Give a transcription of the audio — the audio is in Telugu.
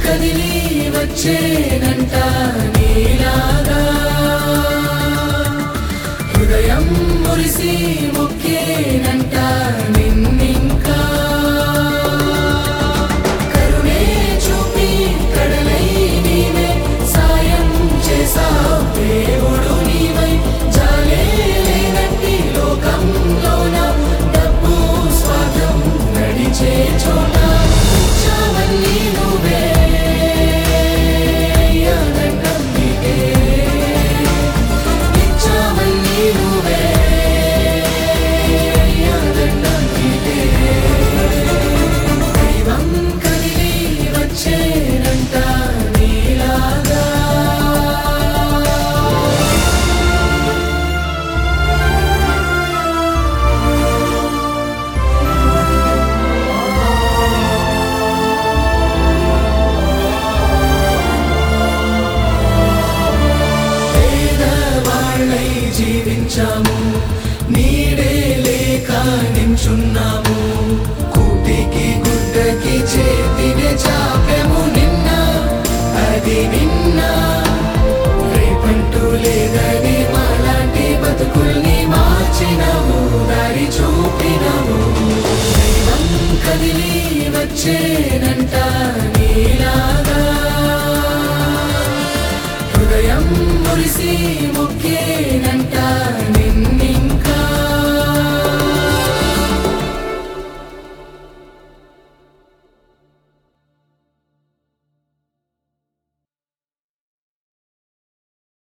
కదిలి వచ్చేనంట నీలాగా హృదయం మురిసి మొక్కేనంట నిన్నింకా కరుణే చూపి కడలై నీవే సాయం చేసావు దేవుడు నీవై జాలే లేనట్టి లోకంలోన డబ్బు స్వార్థం నడిచే చోట చావల్లి నువ్వే అదండం నీకే ఇచ్చావల్లి నువ్వే అదండం నీకే దైవం కదిలి వచ్చేనంట నీలాగా పేదవాళ్ళై జీవించాము నీడే లేక నించున్నాము కూటికి గుడ్డకి చేతిని చాపెము నిన్న అది నిన్న రేపంటూ లేదని మాలాంటి బతుకుల్ని మార్చినవు దారి చూపినవు దైవం కదిలి వచ్చేనంట నీలాగా హృదయం మురిసి మొక్కేనంట